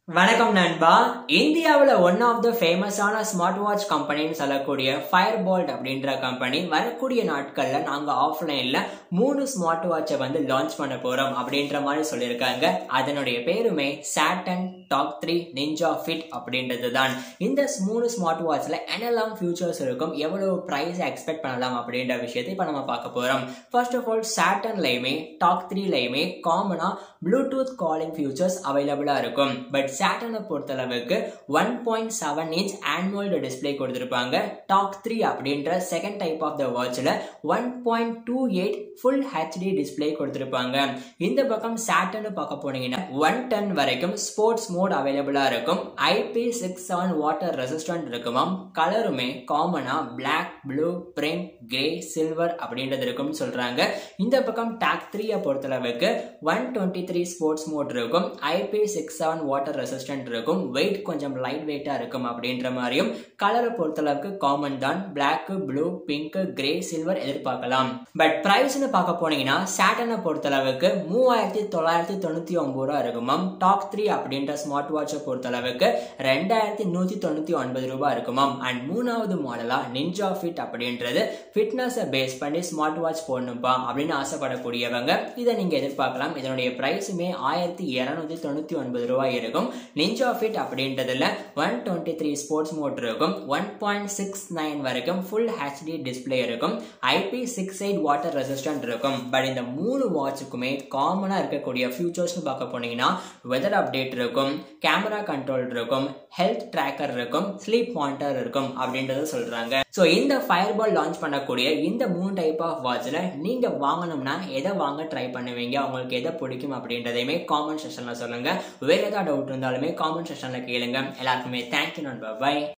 வணக்கம் நண்பா இந்தியாவில் ஒன் ஆஃப் த ஃபேமஸான ஸ்மார்ட் வாட்ச் கம்பெனின்னு சொல்லக்கூடிய ஃபயர் போல்ட் அப்படின்ற கம்பெனி வரக்கூடிய நாட்களில் நாங்கள் ஆஃப்லைனில் மூணு ஸ்மார்ட் வாட்சை வந்து லான்ச் பண்ண போகிறோம் அப்படின்ற மாதிரி சொல்லியிருக்காங்க அதனுடைய பேருமே Saturn Talk three Ninja Fit அப்படின்றது தான் இந்த மூணு ஸ்மார்ட் வாட்சில் என்னெல்லாம் ஃபியூச்சர்ஸ் இருக்கும் எவ்வளவு ப்ரைஸ் எக்ஸ்பெக்ட் பண்ணலாம் அப்படின்ற விஷயத்தை இப்போ நம்ம பார்க்க போகிறோம் ஃபர்ஸ்ட் ஆஃப் ஆல் சாட்டன்லையுமே டாக் த்ரீலையுமே காமனாக ப்ளூடூத் காலிங் ஃபியூச்சர்ஸ் அவைலபிளாக இருக்கும் பட் சேட்டனை பொறுத்தளவுக்கு one point seven inch annual display கொடுத்துருப்பாங்க டாக் த்ரீ அப்படின்ற செகண்ட் டைப் ஆஃப் த வாட்சில் one point two eight full HD display கொடுத்துருப்பாங்க இந்த பக்கம் சேட்டன்னு பார்க்க போனீங்கன்னா ஒன் டென் வரைக்கும் ஸ்போர்ட்ஸ் மோட் அவைலபிளாக இருக்கும் IP six seven water resistant இருக்குமாம் கலருமே காமனாக black blue print grey silver அப்படின்றது இருக்கும்னு சொல்கிறாங்க இந்த பக்கம் டாக் த்ரீயை பொறுத்தளவுக்கு one twenty three sports mode இருக்கும் IP six seven water resistant இருக்கும் வெயிட் கொஞ்சம் லைட் வெயிட்டாக இருக்கும் அப்படின்ற மாதிரியும் கலரை பொறுத்தளவுக்கு காமன் தான் black blue pink grey silver எதிர்பார்க்கலாம் பட் ப்ரைஸ்னு பார்க்க போனீங்கன்னா சேட்டனை பொறுத்தளவுக்கு மூவாயிரத்தி தொள்ளாயிரத்தி தொண்ணூற்றி ஒம்பது ரூபா இருக்குமாம் டாக் த்ரீ அப்படின்ற ஸ்மார்ட் வாட்சை பொறுத்தளவுக்கு ரெண்டாயிரத்தி நூற்றி தொண்ணூற்றி ஒன்பது ரூபாய் இருக்குமாம் அண்ட் மூணாவது மாடலாக நிஞ்சா ஃபிட் அப்படின்றது ஃபிட்னஸை பேஸ் பண்ணி ஸ்மார்ட் வாட்ச் போடணும்ப்பா அப்படின்னு ஆசைப்படக்கூடியவங்க இதை நீங்கள் எதிர்பார்க்கலாம் இதனுடைய ப்ரைஸுமே ஆயிரத்தி இரநூத்தி தொண்ணூற்றி ஒன்பது ரூபாய் இருக்கும் நிஞ்சா ஃபிட் அப்படின்றதுல one twenty three sports mode இருக்கும் ஒன் பாயிண்ட் சிக்ஸ் நைன் வரைக்கும் ஃபுல் ஹெச்டி டிஸ்பிளே இருக்கும் IP six eight water resistant இருக்கும் பட் இந்த மூணு வாட்சுக்குமே காமனாக இருக்கக்கூடிய ஃபியூச்சர்ஸ்னு பார்க்க போனீங்கன்னா வெதர் அப்டேட் இருக்கும் கேமரா கண்ட்ரோல் இருக்கும் ஹெல்த் ட்ராக்கர் இருக்கும் ஸ்லீப் மானிட்டர் இருக்கும் அப்படின்றத சொல்றாங்க ஸோ இந்த ஃபயர் பால் லான்ச் பண்ணக்கூடிய இந்த மூணு டைப் ஆஃப் வாட்சில் நீங்க வாங்கணும்னா எதை வாங்க ட்ரை பண்ணுவீங்க உங்களுக்கு எதை பிடிக்கும் அப்படின்றதையுமே காமெண்ட் செஷன்ல சொல்லுங்க வேற ஏதாவது டவுட் இருந்தாலுமே காமெண்ட் செஷன்ல கேளுங்க எல்லாருக்குமே தேங்க்யூ நண்பா பை